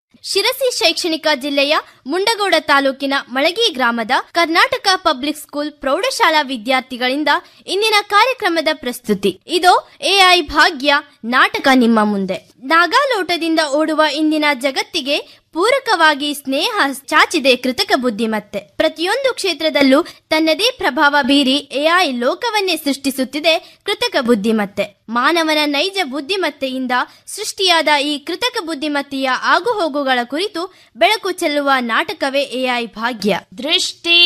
ಶಿರಸಿ ಶೈಕ್ಷಣಿಕ ಜಿಲ್ಲೆಯ ಮುಂಡಗೋಡ ತಾಲೂಕಿನ ಮಳಗಿ ಗ್ರಾಮದ ಕರ್ನಾಟಕ ಪಬ್ಲಿಕ್ ಸ್ಕೂಲ್ ಪ್ರೌಢಶಾಲಾ ವಿದ್ಯಾರ್ಥಿಗಳಿಂದ ಇಂದಿನ ಕಾರ್ಯಕ್ರಮದ ಪ್ರಸ್ತುತಿ ಇದು ಎಐ ಭಾಗ್ಯ ನಾಟಕ ನಿಮ್ಮ ಮುಂದೆ ನಾಗಾಲೋಟದಿಂದ ಓಡುವ ಇಂದಿನ ಜಗತ್ತಿಗೆ ಪೂರಕವಾಗಿ ಸ್ನೇಹ ಚಾಚಿದೆ ಕೃತಕ ಬುದ್ಧಿಮತ್ತೆ ಪ್ರತಿಯೊಂದು ಕ್ಷೇತ್ರದಲ್ಲೂ ತನ್ನದೇ ಪ್ರಭಾವ ಬೀರಿ ಎಐ ಲೋಕವನ್ನೇ ಸೃಷ್ಟಿಸುತ್ತಿದೆ ಕೃತಕ ಬುದ್ಧಿಮತ್ತೆ ಮಾನವನ ನೈಜ ಬುದ್ಧಿಮತ್ತೆಯಿಂದ ಸೃಷ್ಟಿಯಾದ ಈ ಕೃತಕ ಬುದ್ಧಿಮತ್ತೆಯ ಆಗುಹೋಗುಗಳ ಕುರಿತು ಬೆಳಕು ಚೆಲ್ಲುವ ನಾಟಕವೇ ಎಐ ಭಾಗ್ಯ ದೃಷ್ಟಿ